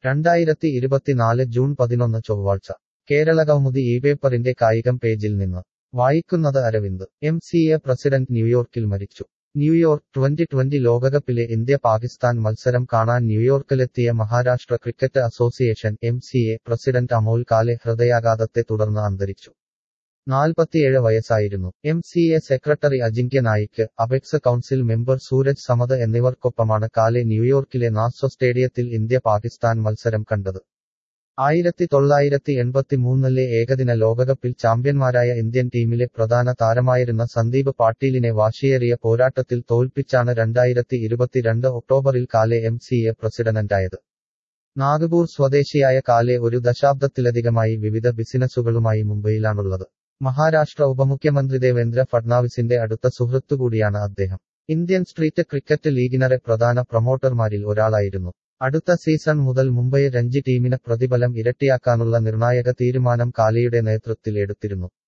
രണ്ടായിരത്തി ഇരുപത്തിനാല് ജൂൺ പതിനൊന്ന് ചൊവ്വാഴ്ച കേരള കൗമുദി ഈ പേപ്പറിന്റെ കായികം പേജിൽ നിന്ന് വായിക്കുന്നത് Aravind M C A president ന്യൂയോർക്കിൽ മരിച്ചു ന്യൂയോർക്ക് ട്വന്റി ട്വന്റി ലോകകപ്പിലെ ഇന്ത്യ പാകിസ്ഥാൻ മത്സരം കാണാൻ ന്യൂയോർക്കിലെത്തിയ Maharashtra cricket association M C A president Amol Kale ഹൃദയാഘാതത്തെ തുടർന്ന് അന്തരിച്ചു നാൽപ്പത്തിയേഴ് വയസ്സായിരുന്നു M C A secretary Ajinkya Naik apex council member Suraj Samad എന്നിവർക്കൊപ്പമാണ് കാലെ ന്യൂയോർക്കിലെ നാസോ സ്റ്റേഡിയത്തിൽ ഇന്ത്യ പാകിസ്ഥാൻ മത്സരം കണ്ടത് ആയിരത്തി തൊള്ളായിരത്തി എൺപത്തിമൂന്നിലെ ഏകദിന ലോകകപ്പിൽ ചാമ്പ്യന്മാരായ ഇന്ത്യൻ ടീമിലെ പ്രധാന താരമായിരുന്ന സന്ദീപ് പാട്ടീലിനെ വാശിയേറിയ പോരാട്ടത്തിൽ തോൽപ്പിച്ചാണ് രണ്ടായിരത്തി ഇരുപത്തിരണ്ട് ഒക്ടോബറിൽ കാലെ എം സി എ പ്രസിഡന്റായത് നാഗ്പൂർ സ്വദേശിയായ കാലെ ഒരു ദശാബ്ദത്തിലധികമായി വിവിധ ബിസിനസ്സുകളുമായി മുംബൈയിലാണുള്ളത് മഹാരാഷ്ട്ര ഉപമുഖ്യമന്ത്രി ദേവേന്ദ്ര ഫഡ്നാവിസിന്റെ അടുത്ത സുഹൃത്തുകൂടിയാണ് അദ്ദേഹം ഇന്ത്യൻ സ്ട്രീറ്റ് ക്രിക്കറ്റ് ലീഗിനറെ പ്രധാന പ്രൊമോട്ടർമാരിൽ ഒരാളായിരുന്നു അടുത്ത സീസൺ മുതൽ മുംബൈ രഞ്ജി ടീമിന് പ്രതിഫലം ഇരട്ടിയാക്കാനുള്ള നിർണായക തീരുമാനം കാലിയുടെ നേതൃത്വത്തിൽ എടുത്തിരുന്നു